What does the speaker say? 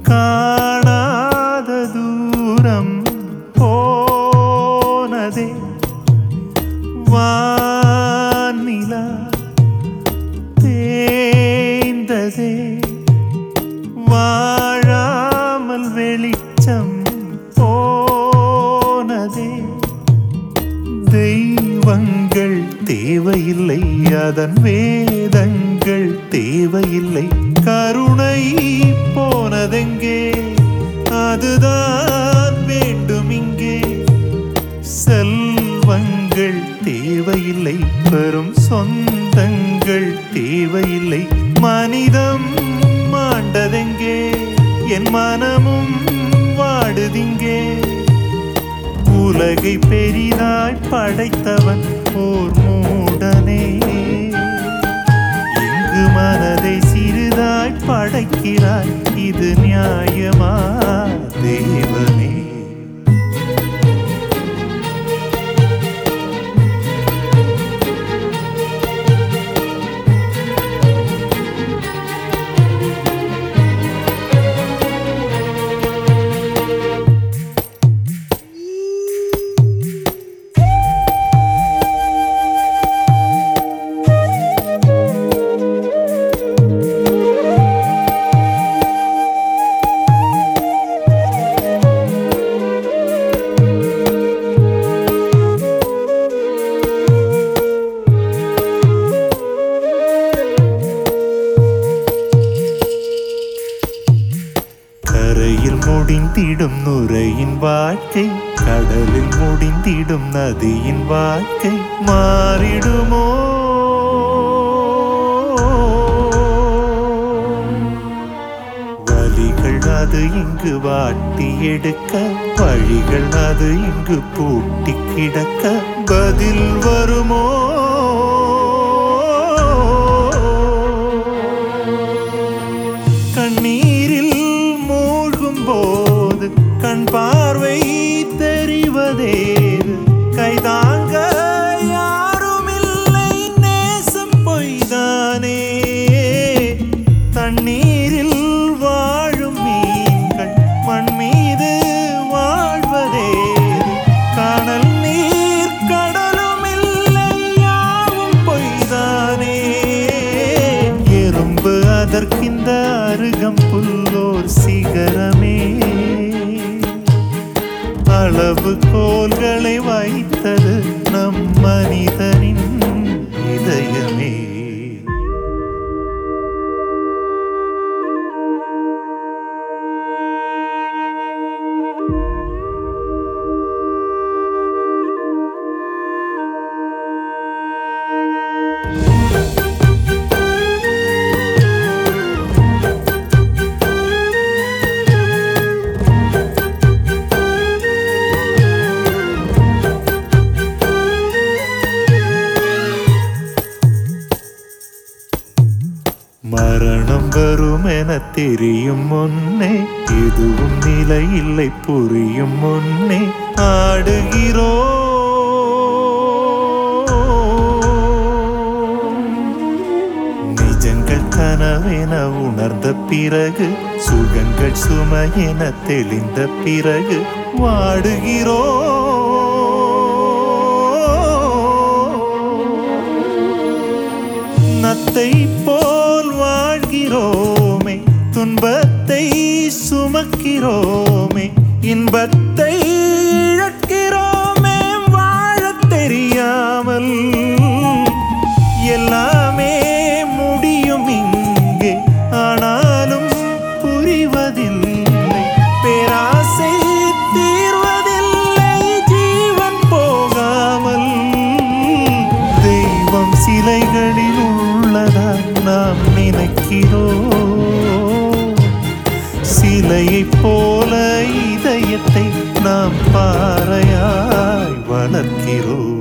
காணாத தூரம் போனதே வானிலா தேய்ந்ததே வாழாமல் வெளிச்சம் போனதே தெய்வங்கள் தேவையில்லை அதன் வேதங்கள் தேவையில்லை கருணை போனதெங்கே அதுதான் வேண்டும் இங்கே செல்வங்கள் தேவையில்லை பெரும் சொந்தங்கள் தேவையில்லை மனிதம் மாண்டதெங்கே என் மனமும் வாடுதிங்கே உலகை பெரிதாய் படைத்தவன் ஓர் மூடனே இங்கு மனதை சிறிதாய் படைக்கிறாய் இது நியாயமா தேவனே கரையில் முடிந்திடும் நுரையின் வாழ்க்கை கடலில் முடிந்திடும் நதியின் வாழ்க்கை மாறிடுமோ வலிகள் அது இங்கு வாட்டி எடுக்க வழிகள் அது இங்கு பூட்டி கிடக்க பதில் வருமோ கண்ணீரில் மூழ்கும் போது கண் பார்வை தெரிவதேது கைதாங்க யாருமில்லை நேசம் பொய்தானே தண்ணீரில் வாழும் மீன்கள் மண் மீது வாழ்வதேது காணல் நீர் கடலும் இல்லை யாவும் பொய்தானே எறும்பு அதற்கிந்த அருகம் புல்லோர் சிகரமே அளவு கோல்களை வைத்தது நம் மனிதனின் இதயமே மரணம் வரும் என தெரியும் முன்னே எதுவும் நிலை இல்லை புரியும் முன்னே ஆடுகிறோ நிஜங்கள் கனவென உணர்ந்த பிறகு சுகங்கள் சுமையென தெளிந்த பிறகு வாடுகிறோ நத்தை போல் வாழ்கிறோமே துன்பத்தை சுமக்கிறோமே இன்பத்தை இழக்கிறோமே வாழத் தெரியாமல் எல்லாமே முடியும் இங்கே ஆனாலும் புரிவதில்லை பேராசை தீர்வதில்லை ஜீவன் போகாமல் தெய்வம் சிலைகளில் உள்ளதா நாம் நினைக்கிறோம் சிலையைப் போல இதயத்தை நாம் பாறையாய் வளர்க்கிறோம்